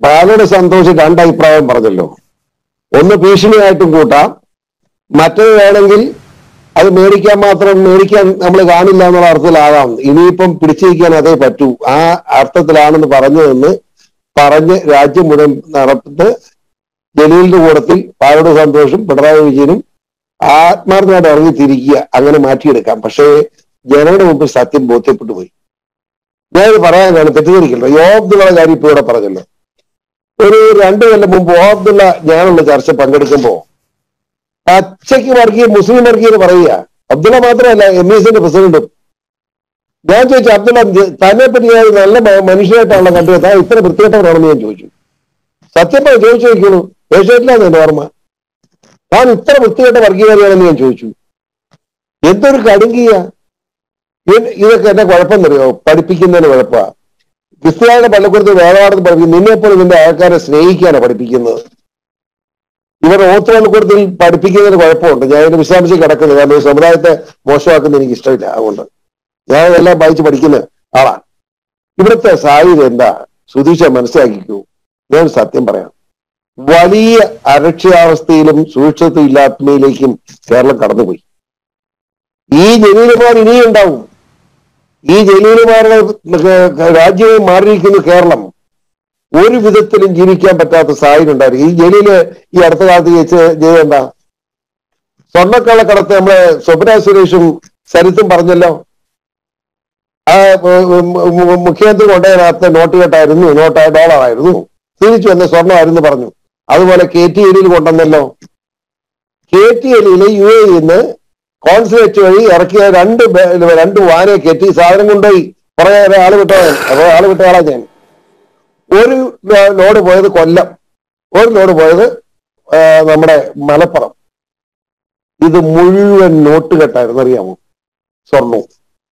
പാലയുടെ സന്തോഷം രണ്ട് അഭിപ്രായം പറഞ്ഞല്ലോ ഒന്ന് ഭീഷണിയായിട്ടും കൂട്ടാം മറ്റത് വേണമെങ്കിൽ അത് മേടിക്കാൻ മാത്രം മേടിക്കാൻ നമ്മൾ കാണില്ല എന്നുള്ള അർത്ഥത്തിലാകാം ഇനിയിപ്പം പിടിച്ചിരിക്കാൻ അതേ പറ്റൂ ആ അർത്ഥത്തിലാണെന്ന് പറഞ്ഞതെന്ന് പറഞ്ഞ് രാജ്യം മുഴുവൻ നടത്തിട്ട് ജലീലിന്റെ കൂടത്തിൽ പാലയുടെ സന്തോഷം പിണറായി വിജയനും ആത്മാർത്ഥമായിട്ട് ഇറങ്ങി തിരിക്കുക അങ്ങനെ മാറ്റിയെടുക്കാം പക്ഷേ ജനങ്ങളുടെ മുമ്പിൽ സത്യം ബോധ്യപ്പെട്ടു പോയി ഞാനിത് പറയാനാണ് തെറ്റിദ്ധരിക്കല്ലോ യോബ്ദുള്ള കാര്യം ഇപ്പൊ ഇവിടെ പറഞ്ഞല്ലോ ഒരു രണ്ടു കൊല്ലം മുമ്പ് ഓബ്ദുള്ള ഞാനുള്ള ചർച്ച പങ്കെടുക്കുമ്പോ പച്ചയ്ക്ക് വർഗീയ മുസ്ലിം വർഗീയത പറയുക അബ്ദുള്ള മാത്രമല്ല എം ഇ എസിന്റെ പ്രസിഡന്റും ഞാൻ ചോദിച്ചു അബ്ദുള്ള തന്നെ പറ്റി ഞാൻ നല്ല മ- മനുഷ്യനായിട്ടാണല്ലോ കണ്ടത് താൻ ഇത്ര വൃത്തികെട്ടവരാണെന്ന് ഞാൻ ചോദിച്ചു സത്യം പറഞ്ഞ് ചോദിച്ചു നോക്കിയുള്ളൂ ഏഷ്യാറ്റിലാണ് എന്റെ ഓർമ്മ താൻ ഇത്ര വൃത്തികെട്ട വർഗീയതയാണെന്ന് ഞാൻ ചോദിച്ചു എന്തൊരു കടുങ്കിയ ഇതൊക്കെ എന്റെ കുഴപ്പമെന്നറിയോ പഠിപ്പിക്കുന്നതിന് കുഴപ്പമാ ക്രിസ്ത്യാനിയുടെ പള്ളിക്കൂടത്ത് വേദപാഠത്തിൽ പഠിപ്പിക്കും നിന്നെപ്പോലും നിന്റെ ആൾക്കാരെ സ്നേഹിക്കാനാണ് പഠിപ്പിക്കുന്നത് ഇവർ ഓത്ത് പള്ളിക്കൂടത്തിൽ പഠിപ്പിക്കുന്നതിന് കുഴപ്പമുണ്ട് ഞാൻ അതിന്റെ വിശദാംശം കിടക്കുന്നത് കാരണം ഈ സമുദായത്തെ മോശമാക്കുന്നത് എനിക്ക് ഇഷ്ടമില്ല അതുകൊണ്ട് ഞാൻ ഇതെല്ലാം വായിച്ച് പഠിക്കുന്ന ആളാണ് ഇവിടുത്തെ സാഹചര്യം എന്താ സുധീഷ മനസ്സിലാക്കിക്കൂ ഞാൻ സത്യം പറയാം വലിയ അരക്ഷിതാവസ്ഥയിലും സുരക്ഷിതത്വം ഇല്ലായ്മയിലേക്കും കേരളം കടന്നുപോയി ഈ ജലീലമാർ ഇനിയും ഉണ്ടാവും ഈ ജലീലമാരുടെ രാജ്യമായി മാറിയിരിക്കുന്ന കേരളം ഒരു വിധത്തിലും ജീവിക്കാൻ പറ്റാത്ത സാഹചര്യം ഉണ്ടായിരുന്നു ഈ ജലീല് ഈ അടുത്ത കാലത്ത് ജയിച്ച ചെയ്തെന്താ സ്വർണ്ണക്കള്ളക്കടത്ത് നമ്മളെ സ്വപ്ന സുരേഷും സരിത്തും പറഞ്ഞല്ലോ ആ ഉം, ഉം, ഉം, മുഖ്യമന്ത്രി കൊണ്ടതിനകത്ത് നോട്ട് കെട്ടായിരുന്നു നോട്ട് ഡോളറായിരുന്നു തിരിച്ചു വന്ന സ്വർണ്ണമായിരുന്നു പറഞ്ഞു അതുപോലെ കെ ടി എലിയിൽ കൊണ്ടുവന്നല്ലോ കെ ടി എലിയില് യു എ നിന്ന് കോൺസുലേറ്റ് വഴി ഇറക്കിയ രണ്ട് ബേ- രണ്ട് വാനെ കെട്ടി സാധനം കൊണ്ടുപോയി കുറെ ആള് വിട്ടവൻ കുറെ ആള് വിട്ട ആളാ ഞാൻ ഒരു ലോ- ലോഡ് പോയത് കൊല്ലം ഒരു ലോഡ് പോയത് ആ, നമ്മുടെ മലപ്പുറം ഇത് മുഴുവൻ നോട്ട് കെട്ടായിരുന്നു അറിയാമോ സ്വർണവും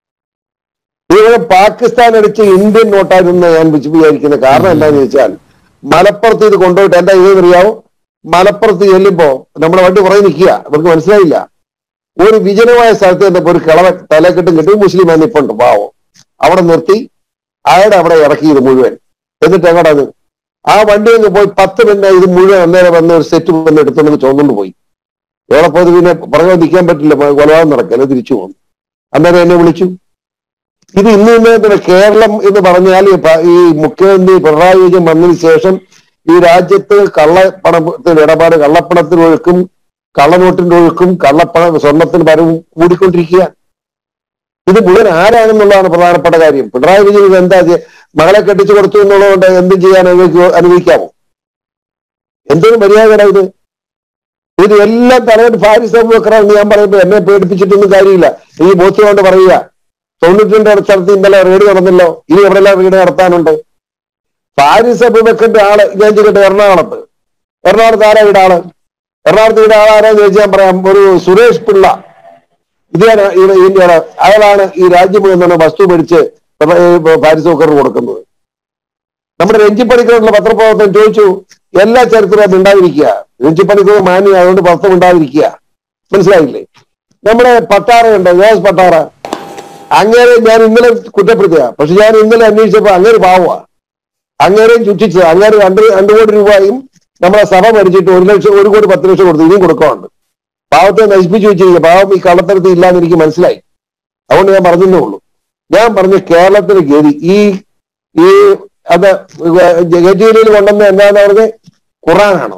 ഇവിടെ പാകിസ്ഥാൻ അടിച്ച് ഇന്ത്യൻ നോട്ടായിരുന്നു ഞാൻ വിച് വിചാരിക്കുന്നത് കാരണം എന്താണെന്ന് ചോദിച്ചാൽ മലപ്പുറത്ത് ഇത് കൊണ്ടുപോയിട്ട് എന്താ ഇതെന്നറിയാവോ മലപ്പുറത്ത് ചെല്ലുമ്പോ നമ്മുടെ വണ്ടി പുറകെ നിൽക്കുക ഇവർക്ക് മനസ്സിലായില്ല ഒരു വിജനമായ സ്ഥലത്ത് ചെന്നപ്പോ ഒരു കിളവ തലക്കെട്ടും കിട്ടി മുസ്ലിം നിപ്പുണ്ട് പാവം അവിടെ നിർത്തി അയാളുടെ അവിടെ ഇറക്കി ഇത് മുഴുവൻ എന്നിട്ട് എങ്ങോട്ടത് ആ വണ്ടി ഒന്ന് പോയി പത്ത് മിനിറ്റ് ഇത് മുഴുവൻ അന്നേരം വന്ന് ഒരു സെറ്റ് വന്ന് എടുത്തുകൊണ്ട് ചോന്നുകൊണ്ട് പോയി എവിടെ പോയത് പിന്നെ പുറകെ നിൽക്കാൻ പറ്റില്ല കൊലപാതകം നടക്കല്ല തിരിച്ചു പോകുന്നു അന്നേരം എന്നെ വിളിച്ചു ഇത് ഇന്ന് ഇന്ന് പിന്നെ കേരളം എന്ന് പറഞ്ഞാൽ ഈ പ- ഈ മുഖ്യമന്ത്രി പിണറായി വിജയൻ വന്നതിന് ശേഷം ഈ രാജ്യത്ത് കള്ളപ്പണത്തിന് ഇടപാട് കള്ളപ്പണത്തിന് ഒഴുക്കും കള്ളനോട്ടിന്റെ ഒഴുക്കും കള്ളപ്പണ സ്വർണത്തിന് പരവും കൂടിക്കൊണ്ടിരിക്കുക ഇത് മുഴുവൻ ആരാണെന്നുള്ളതാണ് പ്രധാനപ്പെട്ട കാര്യം പിണറായി വിജയൻ ഇത് എന്താ ചെയ്യ- മകളെ കെട്ടിച്ചു കൊടുത്തു എന്നുള്ളതുകൊണ്ട് എന്തും ചെയ്യാൻ അനുവദിക്കോ അനുവദിക്കാമോ എന്തൊരു മര്യാദ ഇത് ഇത് എല്ലാം തലവൻ ഫാരിസ് അബൂബക്കറാന്ന് ഞാൻ പറയുമ്പോൾ എന്നെ പേടിപ്പിച്ചിട്ടൊന്നും കാര്യമില്ല ഈ ബോധ്യം കൊണ്ട് പറയുക തൊണ്ണൂറ്റി രണ്ട് സ്ഥലത്ത് ഇന്നലെ റെയ്ഡ് നടന്നല്ലോ ഇനി എവിടെല്ലാം റെയ്ഡ് നടത്താനുണ്ട് ഫാരിസ് അബൂബക്കറിന്റെ ആള് ഞാൻ ചെയ്തിട്ട് എറണാകുളത്ത് എറണാകുളത്ത് ആരാ ഇവിടെ ആള് എറണാകുളത്ത് ഇവിടെ ആളാരാന്ന് ചോദിച്ചാൽ ഞാൻ പറയാം ഒരു സുരേഷ് പിള്ള ഇതാണ് ഇവിടെ ഇന്ത്യയുടെ അയാളാണ് ഈ രാജ്യം മുഴുവൻ വസ്തു മേടിച്ച് ഫാരിസ് അബൂബക്കറിന് കൊടുക്കുന്നത് നമ്മുടെ രഞ്ജിപ്പണിക്കറുള്ള പത്രപ്രവർത്തകൻ ചോദിച്ചു എല്ലാ ചരിത്രവും ഉണ്ടാതിരിക്കുക രഞ്ജിപ്പണിക്കർ മാന്യ അതുകൊണ്ട് പത്രം ഉണ്ടാതിരിക്കുക മനസ്സിലായില്ലേ നമ്മുടെ പട്ടാറ ഉണ്ട് ജോസ് പട്ടാറ അങ്ങേരെ ഞാൻ ഇന്നലെ കുറ്റപ്പെടുത്തുക പക്ഷെ ഞാൻ ഇന്നലെ അന്വേഷിച്ചപ്പോ അങ്ങേര് പാവുക അങ്ങേരെയും ചുറ്റിച്ചത് അങ്ങേര് രണ്ട് രണ്ടു കോടി രൂപയും നമ്മളെ സഭ മരിച്ചിട്ട് ഒരു ലക്ഷം ഒരു കോടി പത്ത് ലക്ഷം കൊടുത്തു ഇനിയും കൊടുക്കാറുണ്ട് പാവത്തെ നശിപ്പിച്ചു വെച്ചിരിക്കുക പാവം ഈ കള്ളത്തരത്തിൽ ഇല്ലാന്ന് എനിക്ക് മനസ്സിലായി അതുകൊണ്ട് ഞാൻ പറഞ്ഞതേ ഉള്ളൂ ഞാൻ പറഞ്ഞ കേരളത്തിന് ഗതി ഈ ഈ അത് ഗതിയിൽ കൊണ്ടുവന്ന എന്താന്ന് പറഞ്ഞത് ഖുറാനാണോ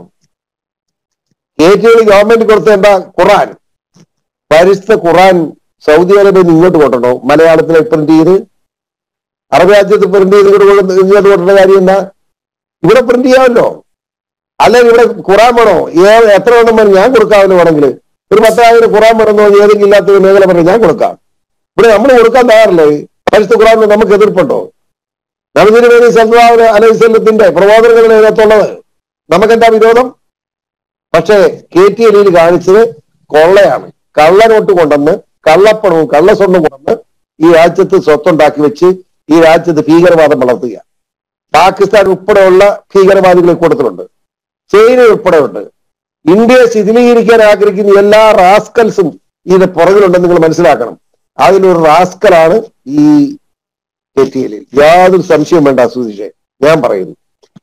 ഗേറ്റുകൾ ഗവൺമെന്റ് കൊടുത്ത എന്താ ഖുറാൻ പരിസ്ഥ ഖുറാൻ സൗദി അറേബ്യയിൽ നിന്ന് ഇങ്ങോട്ട് കൊണ്ടോ മലയാളത്തിൽ പ്രിന്റ് ചെയ്ത് അറബ് രാജ്യത്ത് പ്രിന്റ് ചെയ്ത് ഇങ്ങോട്ട് കൊണ്ട് ഇങ്ങോട്ട് കൊണ്ടേണ്ട കാര്യം എന്താ ഇവിടെ പ്രിന്റ് ചെയ്യാമല്ലോ അല്ലെങ്കിൽ ഇവിടെ ഖുറാൻ വേണോ ഏ- എത്ര വേണം വേണം ഞാൻ കൊടുക്കാമല്ലോ വേണമെങ്കിൽ ഒരു പത്തായിരം ഖുറാൻ വേണമെന്നോ ഏതെങ്കിലും ഇല്ലാത്ത ഒരു മേഖല പറഞ്ഞു ഞാൻ കൊടുക്കാം ഇവിടെ നമ്മൾ കൊടുക്കാൻ തയ്യാറല്ലേ പരിസ്ഥിതി ഖുറാൻ നമുക്ക് എതിർപ്പുണ്ടോ നബിദിന് വേണ്ടി സൽവാഹ് അലൈസല്ലത്തിന്റെ പ്രബോധനങ്ങൾ ഇതിനകത്തുള്ളത് നമുക്കെന്താ വിരോധം പക്ഷേ കെ ടി എലിയിൽ കാണിച്ചത് കൊള്ളയാണ് കള്ളനോട്ട് കൊണ്ടുവന്ന് കള്ളപ്പണവും കള്ളസ്വർണ്ണം കൊണ്ടുവന്ന് ഈ രാജ്യത്ത് സ്വത്തുണ്ടാക്കി വെച്ച് ഈ രാജ്യത്ത് ഭീകരവാദം വളർത്തുക പാകിസ്ഥാൻ ഉൾപ്പെടെയുള്ള ഭീകരവാദികളെ കൊടുത്തിട്ടുണ്ട് ചൈന ഉൾപ്പെടെ ഉണ്ട് ഇന്ത്യയെ ശിഥിലീകരിക്കാൻ ആഗ്രഹിക്കുന്ന എല്ലാ റാസ്കൽസും ഇതിന് പുറകിലുണ്ടെന്ന് നിങ്ങൾ മനസ്സിലാക്കണം അതിലൊരു റാസ്കലാണ് ഈ കെ ടി എല്ലിൽ യാതൊരു സംശയം വേണ്ട സുധീഷെ ഞാൻ പറയുന്നു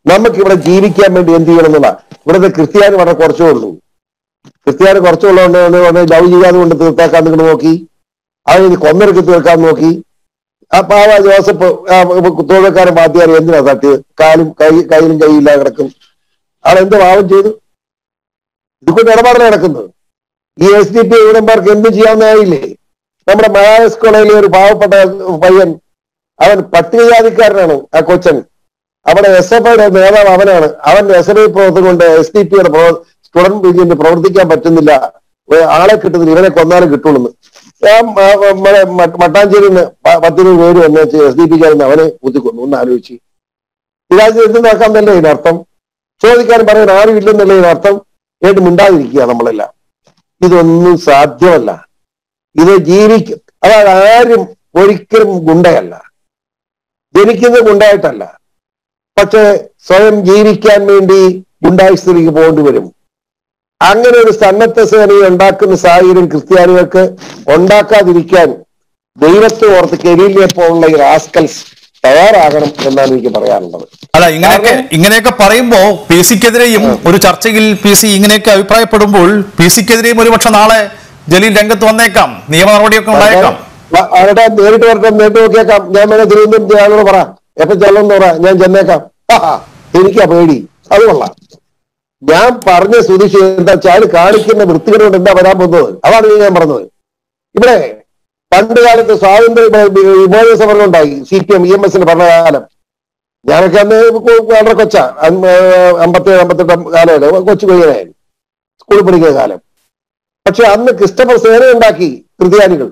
നമുക്ക് ഇവിടെ ജീവിക്കാൻ വേണ്ടി എന്ത് ചെയ്യണം എന്നുള്ള ഇവിടുത്തെ ക്രിസ്ത്യാനി വളരെ കുറച്ചേ ഉള്ളൂ ക്രിസ്ത്യാനി കുറച്ചുള്ളതുകൊണ്ട് ലവ് ചെയ്യാതെ കൊണ്ട് തീർത്താക്കാൻ നിങ്ങൾ നോക്കി അത് ഇനി കൊന്നരക്ക് തീർക്കാൻ നോക്കി ആ പാവ ജോസഫ് ആ, തൊഴിൽക്കാരൻ പാത്തിയാർ എന്തിനാ തട്ടിയത് കാലും കൈ കയ്യിലും കൈയില്ലാതെ കിടക്കും ആൾ എന്ത് പാവം ചെയ്തു ഇതുകൊണ്ട് ഇടപാടിൽ നടക്കുന്നത് ഈ എസ് ഡി പി ഇവിടംമാർക്ക് എന്ത് ചെയ്യാവുന്നതായില്ലേ നമ്മുടെ മലയാള കോളേജിലെ ഒരു പാവപ്പെട്ട പയ്യൻ അവൻ പട്ടികജാതിക്കാരനാണ് ആ കൊച്ചൻ അവിടെ എസ് എഫ് ഐയുടെ നേതാവ് അവനാണ് അവൻ എസ് എഫ് ഐ പ്രവർത്തനം കൊണ്ട് എസ് ഡി പിയുടെ സ്റ്റുഡന്റ് യൂണിയന് പ്രവർത്തിക്കാൻ പറ്റുന്നില്ല ഏ, ആളെ കിട്ടുന്നില്ല ഇവനെ കൊന്നാലും കിട്ടുള്ളൂ ഞാൻ ആ, നമ്മുടെ മ- മട്ടാഞ്ചേരിയിൽ നിന്ന് പ- പത്തിരുപത് പേര് വന്ന് എസ് ഡി പിക്കാരെന്ന് അവനെ കുത്തിക്കൊന്നു ഒന്ന് ആലോചിച്ച് ഈ രാജ്യത്ത് എന്ത് നടക്കാന്നല്ലേ ഇതിനർത്ഥം ചോദിക്കാൻ പറയാൻ ആരും ഇല്ലെന്നല്ലേ ഇതിനർത്ഥം ഏട്ട് മിണ്ടാതിരിക്കുക നമ്മളെല്ലാം ഇതൊന്നും സാധ്യമല്ല ഇത് ജീവിക്കും അതായത് ആരും ഒരിക്കലും ഗുണ്ടയല്ല ജനിക്കുന്നത് ഗുണ്ടായിട്ടല്ല പക്ഷെ സ്വയം ജീവിക്കാൻ വേണ്ടി ഗുണ്ടായിസ്ഥിതിക്ക് പോകേണ്ടി വരും അങ്ങനെ ഒരു സന്നദ്ധ സേനയെ ഉണ്ടാക്കുന്ന സാഹചര്യം ക്രിസ്ത്യാനികൾക്ക് ഉണ്ടാക്കാതിരിക്കാൻ ദൈവത്തെ ഓർത്ത് കെരീലിയെ പോലുള്ള ഈ റാസ്കൽസ് തയ്യാറാകണം എന്നാണ് എനിക്ക് പറയാനുള്ളത് അല്ല ഇങ്ങനെയൊക്കെ ഇങ്ങനെയൊക്കെ പറയുമ്പോ പി സിക്കെതിരെയും ഒരു ചർച്ചയിൽ പി സി ഇങ്ങനെയൊക്കെ അഭിപ്രായപ്പെടുമ്പോൾ പി സിക്കെതിരെയും ഒരുപക്ഷെ നാളെ ജലീൽ രംഗത്ത് വന്നേക്കാം നിയമ നടപടിയൊക്കെ ഉണ്ടായേക്കാം വ- അവരുടെ നേരിട്ട് വരട്ടെ നേരിട്ട് നോക്കിയേക്കാം ഞാൻ വേണേ തിരുവനന്തപുരം ചെയ്യാനോട് പറ എപ്പൊ ചെല്ലണമെന്ന് പറ ഞാൻ ചെന്നേക്കാം ഹാ, എനിക്കാ പേടി അത് കൊള്ളാം ഞാൻ പറഞ്ഞ സുതീഷ് എന്താ വെച്ചാൽ കാണിക്കുന്ന വൃത്തികളോട് എന്താ വരാൻ പോകുന്നത് അതാണ് ഞാൻ പറഞ്ഞത് ഇവിടെ പണ്ട് കാലത്ത് സ്വാതന്ത്ര്യ വി- വിമോചന സമരം ഉണ്ടായി C P M E M എസിന്റെ ഭരണകാലം ഞാനൊക്കെ അന്ന് കു- വളരെ കൊച്ച അമ്പത്തേഴ് അമ്പത്തെട്ട് കാലമല്ലേ കൊച്ചു പയ്യനായിരുന്നു സ്കൂളിൽ പഠിക്കുന്ന കാലം പക്ഷെ അന്ന് ക്രിസ്റ്റഫർ സേന ഉണ്ടാക്കി ക്രിസ്ത്യാനികൾ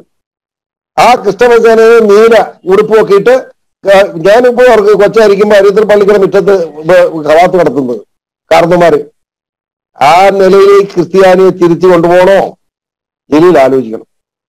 ആ ക്രിസ്തമസ് സേനയെ നീല ഉടുപ്പ് നോക്കിയിട്ട് ക- ഞാനിപ്പോ അവർക്ക് കൊച്ചായിരിക്കുമ്പോ അരിത്ര പള്ളിക്കര മുറ്റത്ത് ബ- കവാത്ത് കിടത്തുന്നത് കാർന്നമാര് ആ നിലയിലേക്ക് ക്രിസ്ത്യാനിയെ തിരിച്ചു കൊണ്ടുപോകണോ ജലീൽ ആലോചിക്കണം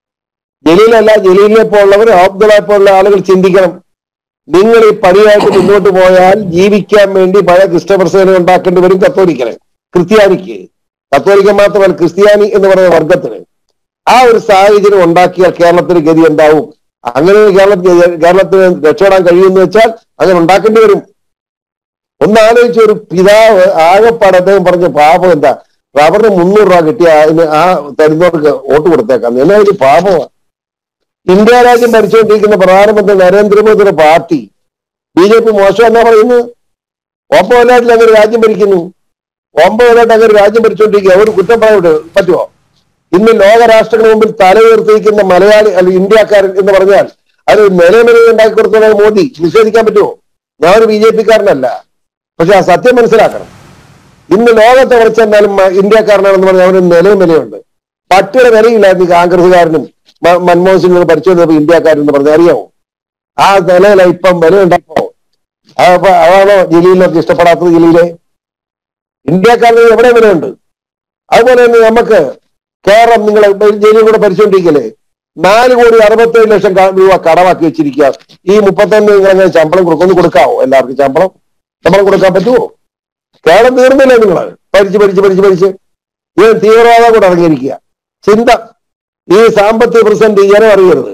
ജലീലല്ല ജലീലിനെ പോലുള്ളവർ അബ്ദുള്ള പോലുള്ള ആളുകൾ ചിന്തിക്കണം നിങ്ങൾ ഈ പണിയായിട്ട് മുന്നോട്ട് പോയാൽ ജീവിക്കാൻ വേണ്ടി പഴയ ക്രിസ്തമർ സേന ഉണ്ടാക്കേണ്ടി വരും കത്തോലിക്കന് ക്രിസ്ത്യാനിക്ക് കത്തോലിക്കൻ മാത്രമല്ല ക്രിസ്ത്യാനി എന്ന് പറയുന്ന വർഗത്തിന് ആ ഒരു സാഹചര്യം ഉണ്ടാക്കിയാൽ കേരളത്തിന് ഗതി എന്താവും അങ്ങനെ കേരളത്തിൽ കേരളത്തിന് രക്ഷപ്പെടാൻ കഴിയുമെന്ന് വെച്ചാൽ അങ്ങനെ ഉണ്ടാക്കേണ്ടി വരും ഒന്ന് ആലോചിച്ച ഒരു പിതാവ് ആകെപ്പാട് അദ്ദേഹം പറഞ്ഞ പാപം എന്താ റബ്ബറിന് മുന്നൂറ് രൂപ കിട്ടിയ അതിന് ആ തരുന്നവർക്ക് വോട്ട് കൊടുത്തേക്കാം എന്നാ ഒരു പാപമാണ് ഇന്ത്യ രാജ്യം ഭരിച്ചുകൊണ്ടിരിക്കുന്ന പ്രധാനമന്ത്രി നരേന്ദ്രമോദിയുടെ പാർട്ടി ബി ജെ പി മോശം എന്നാ പറയുന്നത് ഒമ്പത് കൊല്ലമായിട്ട് അങ്ങനെ രാജ്യം ഭരിക്കുന്നു ഒമ്പത് കൊല്ലമായിട്ട് അങ്ങനെ രാജ്യം ഭരിച്ചുകൊണ്ടിരിക്കുക ഒരു കുറ്റം പറയാൻ പറ്റുമോ ഇന്ന് ലോക രാഷ്ട്രങ്ങളുടെ മുമ്പിൽ തല ഉയർത്തിയിരിക്കുന്ന മലയാളി അല്ല ഇന്ത്യക്കാരൻ എന്ന് പറഞ്ഞാൽ അത് നിലനില ഉണ്ടാക്കി കൊടുത്തത് മോദി നിഷേധിക്കാൻ പറ്റുമോ ഞാൻ ഒരു ബി ജെ പിക്കാരനല്ല പക്ഷെ ആ സത്യം മനസ്സിലാക്കണം ഇന്ന് ലോകത്തെ വിളിച്ചെന്നാലും ഇന്ത്യക്കാരനാണെന്ന് പറഞ്ഞാൽ അവന് നിലയും വിലയുണ്ട് പട്ടിയുടെ വിലയില്ലായിരുന്നു ഈ കോൺഗ്രസ്സുകാരനും മ- മൻമോഹൻ സിംഗ് പഠിച്ചുകൊണ്ടിരുന്നപ്പോ ഇന്ത്യക്കാരൻ എന്ന് പറഞ്ഞാൽ അറിയാമോ ആ നിലയില ഇപ്പം വിലയുണ്ടപ്പോ അപ്പൊ അതാണോ ജലീലിനൊക്കെ ഇഷ്ടപ്പെടാത്തത് ജലീലെ ഇന്ത്യക്കാരന് എവിടെ വിലയുണ്ട് അതുപോലെ തന്നെ നമുക്ക് കേരളം നിങ്ങൾ ജയിലിൽ കൂടെ പരിശോധിക്കല്ലേ നാല് കോടി അറുപത്തേഴ് ലക്ഷം ക- രൂപ കടമാക്കി വെച്ചിരിക്കുക ഈ മുപ്പത്തൊന്ന് നിങ്ങൾ ശമ്പളം കൊടുക്കും ഒന്ന് കൊടുക്കാവോ എല്ലാവർക്കും ശമ്പളം ശമ്പളം കൊടുക്കാൻ പറ്റുമോ കേരളം തീർന്നില്ലേ നിങ്ങൾ പഠിച്ച് പഠിച്ച് പഠിച്ച് പഠിച്ച് ഇത് തീവ്രവാദം കൂടെ ഇറങ്ങിയിരിക്കുക ചിന്ത ഈ സാമ്പത്തിക പ്രതിസന്ധി ജനം അറിയരുത്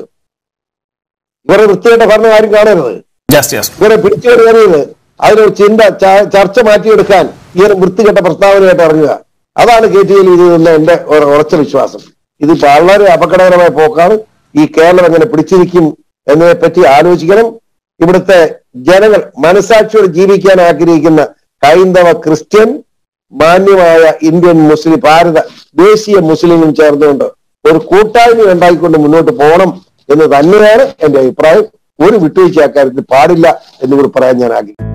ഇവരെ വൃത്തികെട്ട ഭരണം ആരും കാണരുത് യെസ് യെസ് ഇവരെ പിടിച്ചു കയറിയത് അതിനൊരു ചിന്ത ച- ചർച്ച മാറ്റിയെടുക്കാൻ ഈ ഒരു വൃത്തികെട്ട പ്രസ്താവനയായിട്ട് ഇറങ്ങുക അതാണ് കെ ടി എൽ ഇതെന്ന് എന്റെ ഒരു ഉറച്ച വിശ്വാസം ഇത് വളരെ അപകടകരമായ പോക്കാണ് ഈ കേരളം എങ്ങനെ പിടിച്ചിരിക്കും എന്നതിനെ പറ്റി ആലോചിക്കണം ഇവിടുത്തെ ജനങ്ങൾ മനസാക്ഷിയോട് ജീവിക്കാൻ ആഗ്രഹിക്കുന്ന ഹൈന്ദവ ക്രിസ്ത്യൻ മാന്യമായ ഇന്ത്യൻ മുസ്ലിം ഭാരത ദേശീയ മുസ്ലിമും ചേർന്നുകൊണ്ട് ഒരു കൂട്ടായ്മ ഉണ്ടാക്കിക്കൊണ്ട് മുന്നോട്ട് പോകണം എന്ന് തന്നെയാണ് എന്റെ അഭിപ്രായം ഒരു വിട്ടുവീഴ്ച അക്കാര്യത്തിൽ പാടില്ല എന്ന് കൂടി പറയാൻ ഞാൻ ആഗ്രഹിക്കുന്നു